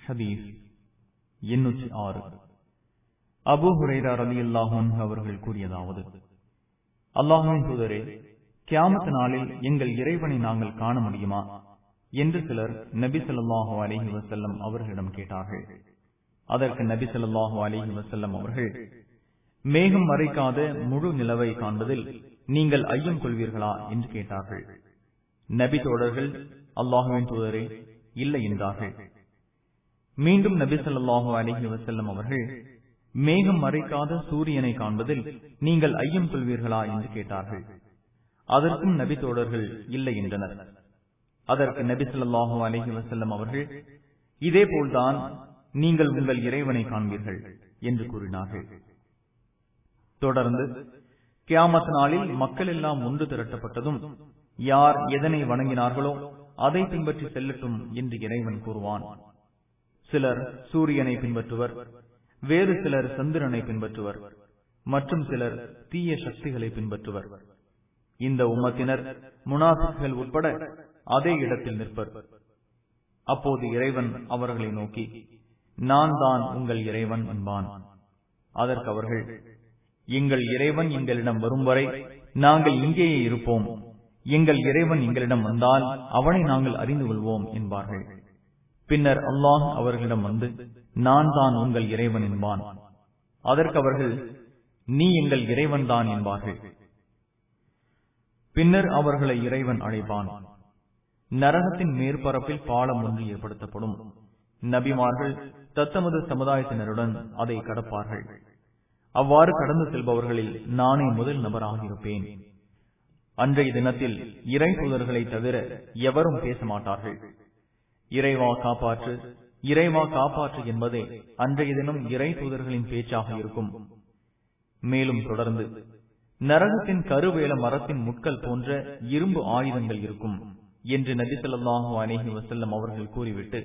ஹதீஸ் எண்ணூற்றி ஆறு அபு ஹுரைரா ரலி அல்லாஹன் அவர்கள் கூறியதாவது அல்லாஹுவின் தூதரே கியாமத்து நாளில் எங்கள் இறைவனை நாங்கள் காண முடியுமா என்று சிலர் நபி ஸல்லல்லாஹு அலைஹி வஸல்லம் அவர்களிடம் கேட்டார்கள் அதற்கு நபி ஸல்லல்லாஹு அலைஹி வஸல்லம் அவர்கள் மேகம் மறைக்காத முழு நிலவை காண்பதில் நீங்கள் ஐயம் கொள்வீர்களா என்று கேட்டார்கள் நபி தோழர்கள் அல்லாஹுவின் தூதரே இல்லை என்றார்கள் மீண்டும் நபி ஸல்லல்லாஹு அலைஹி வஸல்லம் அவர்கள் மேகம் மறைக்காத சூரியனை காண்பதில் நீங்கள் ஐயம் கொள்வீர்களா என்று கேட்டார்கள் அதற்கும் நபி தோழர்கள் இல்லை என்றனர் அதற்கு நபி ஸல்லல்லாஹு அலைஹி வஸல்லம் அவர்கள் இதே போல்தான் நீங்கள் உங்கள் இறைவனை காண்பீர்கள் என்று கூறினார்கள் தொடர்ந்து கியாமத் நாளில் மக்கள் எல்லாம் ஒன்று திரட்டப்பட்டதும் யார் எதனை வணங்கினார்களோ அதை பின்பற்றி செல்லட்டும் என்று இறைவன் கூறுவான் சிலர் சூரியனை பின்பற்றுவர் வேறு சிலர் சந்திரனை பின்பற்றுவர் மற்றும் சிலர் தீய சக்திகளை பின்பற்றுவர் இந்த உம்மத்தினர் முனாஃபிக்கள் உட்பட அதே இடத்தில் நிற்பர் அப்போது இறைவன் அவர்களை நோக்கி நான் தான் உங்கள் இறைவன் என்பான் அதற்கு அவர்கள் எங்கள் இறைவன் எங்களிடம் வரும் வரை நாங்கள் இங்கேயே இருப்போம் எங்கள் இறைவன் எங்களிடம் வந்தால் அவனை நாங்கள் அறிந்து கொள்வோம் என்பார்கள் பின்னர் அல்லாஹ் அவர்களிடம் வந்து நான் தான் உங்கள் இறைவன் என்பான் அதற்கு அவர்கள் நீ எங்கள் இறைவன் தான் என்பார்கள் பின்னர் அவர்களை இறைவன் அழைப்பான் நரகத்தின் மேற்பரப்பில் பாலம் ஒன்று ஏற்படுத்தப்படும் நபிமார்கள் தத்தமது சமுதாயத்தினருடன் அதை கடப்பார்கள் அவ்வாறு கடந்து செல்பவர்களில் நானே முதல் நபராக இருப்பேன் அன்றைய தினத்தில் இறை தூதர்களை தவிர எவரும் பேச மாட்டார்கள் இறைவா காப்பாற்று இறைவா காப்பாற்று என்பதே அன்றைய தினம் இறை தூதர்களின் பேச்சாக இருக்கும் மேலும் தொடர்ந்து நரகத்தின் கருவேல மரத்தின் முட்கள் போன்ற இரும்பு ஆயுதங்கள் இருக்கும் என்று நபிசல்லாஹு அலேஹி வசல்லம் அவர்கள் கூறிவிட்டு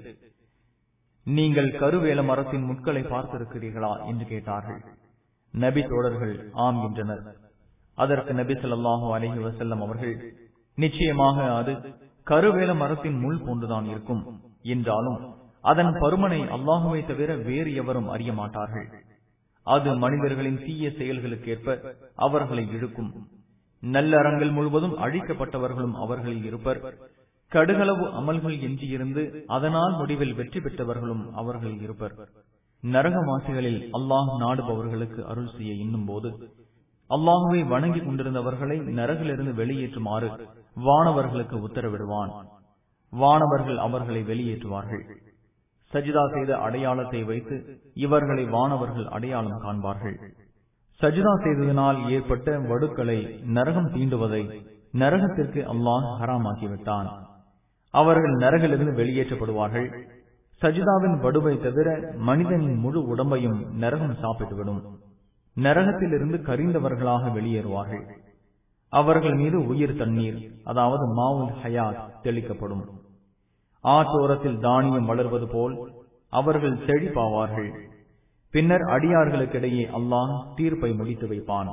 நீங்கள் கருவேல மரத்தின் முட்களை பார்த்திருக்கிறீர்களா என்று கேட்டார்கள் நபி தோழர்கள் ஆம் என்றனர் அதற்கு நபி சொல்லாஹு அலஹி வசல்லம் அவர்கள் நிச்சயமாக அது கருவேல மரத்தின் முள் போன்றுதான் இருக்கும் என்றாலும் அதன் பருமனை அல்லாஹுவை தவிர வேறு எவரும் அறிய மாட்டார்கள் அது மனிதர்களின் தீய செயல்களுக்கேற்ப அவர்களை இழுக்கும் நல்லறங்கள் முழுவதும் அழிக்கப்பட்டவர்களும் அவர்களில் இருப்பர் கடுகளவு அமல்கள் எஞ்சியிருந்து அதனால் முடிவில் வெற்றி பெற்றவர்களும் அவர்களில் இருப்பர் நரகவாசிகளில் அல்லாஹ் நாடுபவர்களுக்கு அருள் செய்ய இன்னும் போது அல்லாஹுவை வணங்கி கொண்டிருந்தவர்களை நரகிலிருந்து வெளியேற்றுமாறு வானவர்களுக்கு உத்தரவிடுவான் வானவர்கள் அவர்களை வெளியேற்றுவார்கள் சஜிதா செய்த அடையாளத்தை வைத்து இவர்களை வானவர்கள் அடையாளம் காண்பார்கள் சஜிதா செய்ததனால் ஏற்பட்ட வடுக்களை நரகம் தீண்டுவதை நரகத்திற்கு அல்லாஹ் ஹராமாக்கிவிட்டான் அவர்கள் நரகிலிருந்து வெளியேற்றப்படுவார்கள் சஜிதாவின் வடுவை தவிர மனிதனின் முழு உடம்பையும் நரகம் சாப்பிட்டுவிடும் நரகத்திலிருந்து கரிந்தவர்களாக வெளியேறுவார்கள் அவர்கள் மீது உயிர் தண்ணீர் அதாவது மாவுல் ஹயாத் தெளிக்கப்படும் ஆற்றோரத்தில் தானியம் வளர்வது போல் அவர்கள் செழிப்பாவார்கள் பின்னர் அடியார்களுக்கிடையே அல்லாஹ் தீர்ப்பை முடித்து வைப்பான்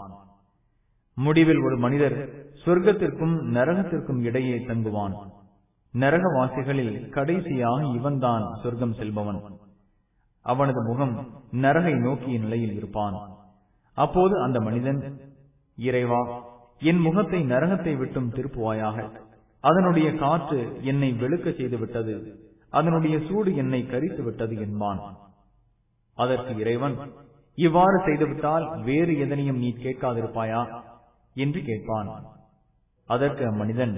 முடிவில் ஒரு மனிதர் சொர்க்கத்திற்கும் நரகத்திற்கும் இடையே தங்குவான் நரகவாசிகளில் கடைசியாக இவன்தான் சொர்க்கம் செல்பவன் அவனது முகம் நரகை நோக்கிய நிலையில் இருப்பான் அப்போது அந்த மனிதன் இறைவா என் முகத்தை நரகத்தை விட்டும் திருப்புவாயாக அதனுடைய காற்று என்னை வெளுக்க செய்து விட்டது அதனுடைய சூடு என்னை கரித்து விட்டது என்பான் அதற்கு இறைவன் இவ்வாறு செய்துவிட்டால் வேறு எதனையும் நீ கேட்காதிருப்பாயா என்று கேட்பான் அதற்கு அம்மனிதன்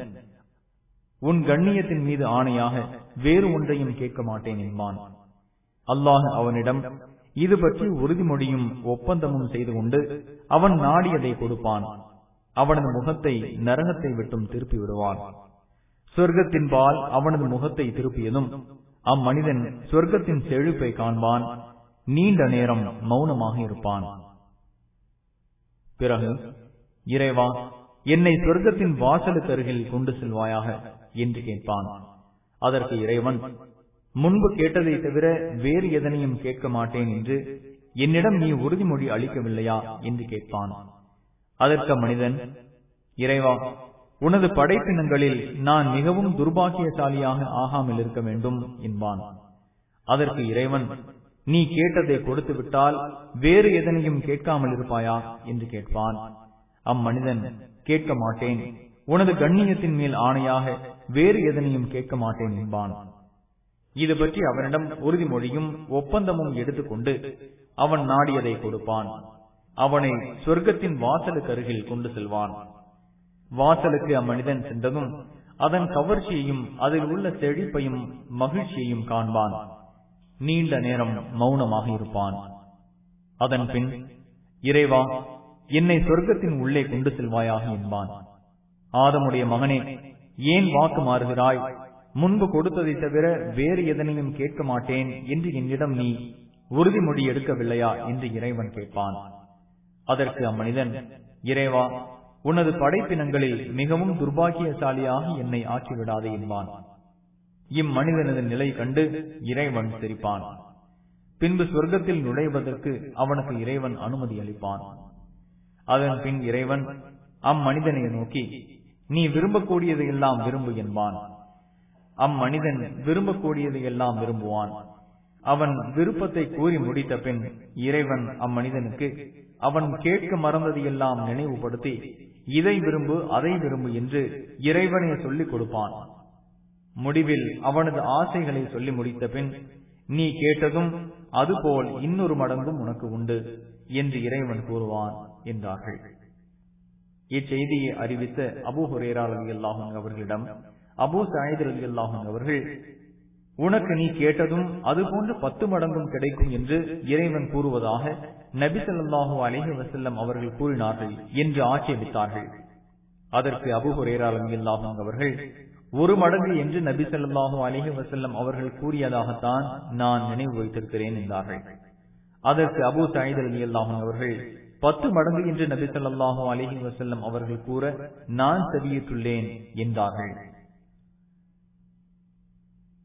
உன் கண்ணியத்தின் மீது ஆணையாக வேறு ஒன்றையும் கேட்க மாட்டேன் என்பான் அல்லாஹ் அவனிடம் இது பற்றி உறுதிமொழியும் ஒப்பந்தமும் செய்து கொண்டு அவன் நாடியதை கொடுப்பான் அவனது முகத்தை நரகத்தை விட்டும் திருப்பி விடுவான் சொர்க்கத்தின் பால் அவனது முகத்தை திருப்பியதும் அம்மனிதன் சொர்க்கத்தின் செழிப்பை காண்பான் நீண்ட நேரம் மௌனமாக இருப்பான் பிறகு இறைவா என்னை சொர்க்கத்தின் வாசலுக்கு அருகில் கொண்டு செல்வாயாக என்று கேட்பான் அதற்கு இறைவன் முன்பு கேட்டதை தவிர வேறு எதனையும் கேட்க மாட்டேன் என்று என்னிடம் நீ உறுதிமொழி அளிக்கவில்லையா என்று கேட்பான் அதற்கு மனிதன் இறைவா உனது படைப்பினங்களில் நான் மிகவும் துர்பாக்கியசாலியாக ஆகாமல் இருக்க வேண்டும் என்பான் அதற்கு இறைவன் நீ கேட்டதை கொடுத்து விட்டால் வேறு எதனையும் கேட்காமல் இருப்பாயா என்று கேட்பான் அம்மனிதன் கேட்க மாட்டேன் உனது கண்ணியத்தின் மேல் ஆணையாக வேறு எதனையும் கேட்க மாட்டேன் என்பான் இது பற்றி அவனிடம் உறுதிமொழியும் ஒப்பந்தமும் எடுத்துக்கொண்டு அவன் நாடியதை கொடுப்பான் அவனை சொர்க்கத்தின் வாசலுக்கு அருகில் கொண்டு செல்வான் வாசலுக்கு அம்மனிதன் சென்றதும் அதன் கவர்ச்சியையும் அதில் உள்ள செழிப்பையும் மகிழ்ச்சியையும் காண்பான் நீண்ட நேரம் மௌனமாக இருப்பான் அதன் பின் இறைவா என்னை சொர்க்கத்தின் உள்ளே கொண்டு செல்வாயாக என்பான் ஆதமுடைய மகனே ஏன் வாக்கு மாறுகிறாய் முன்பு கொடுத்ததை தவிர வேறு எதனையும் கேட்க மாட்டேன் என்று என்னிடம் நீ உறுதிமொழி எடுக்கவில்லையா என்று இறைவன் கேட்பான் அதற்கு அம்மனிதன் இறைவா உனது படைப்பினங்களில் மிகவும் துர்பாகியசாலியாக என்னை ஆக்கிவிடாதே என்பான் இம்மனிதனது நிலை கண்டு இறைவன் சிரிப்பான் பின்பு சொர்க்கத்தில் நுழைவதற்கு அவனுக்கு இறைவன் அனுமதி அளிப்பான் அதன் பின் இறைவன் அம்மனிதனை நோக்கி நீ விரும்பக்கூடியதை எல்லாம் விரும்பு என்பான் அம்மனிதன் விரும்பக்கூடியதை எல்லாம் விரும்புவான் அவன் விருப்பத்தை கூறி முடித்த பின் இறைவன் அம்மனிதனுக்கு அவன் கேட்க மறந்தது எல்லாம் நினைவுபடுத்தி இதை விரும்பு அதை விரும்பு என்று இறைவனே சொல்லிக் கொடுப்பான் முடிவில் அவனது ஆசைகளை சொல்லி முடித்த பின் நீ கேட்டதும் அதுபோல் இன்னொரு மடங்கும் உனக்கு உண்டு என்று இறைவன் கூறுவான் என்றார்கள் இச்செய்தியை அறிவித்த அபு ஹுரேரா அலி அல்லாஹும் அவர்களிடம் அபு சாயித் அலி அல்லாஹும் அவர்கள் உனக்கு நீ கேட்டதும் அதுபோன்று பத்து மடங்கும் கிடைக்கும் என்று இறைவன் கூறுவதாக நபி சொல்லாஹு அலிஹி வசல்லம் அவர்கள் கூறினார்கள் என்று ஆட்சேபித்தார்கள் அதற்கு அபு ஹுரேரா அலி அல்லாஹும் அவர்கள் ஒரு மடங்கு என்று நபி சொல்லாஹு அலிஹி வசல்லம் அவர்கள் கூறியதாகத்தான் நான் நினைவு வைத்திருக்கிறேன் என்றார்கள் அதற்கு அபு சாயித் அலி அல்லாஹும் அவர்கள் பத்து மடங்கு என்று நபி சொல்லாஹு அலிஹி வசல்லம் அவர்கள் கூற நான் செவியிட்டுள்ளேன் என்றார்கள்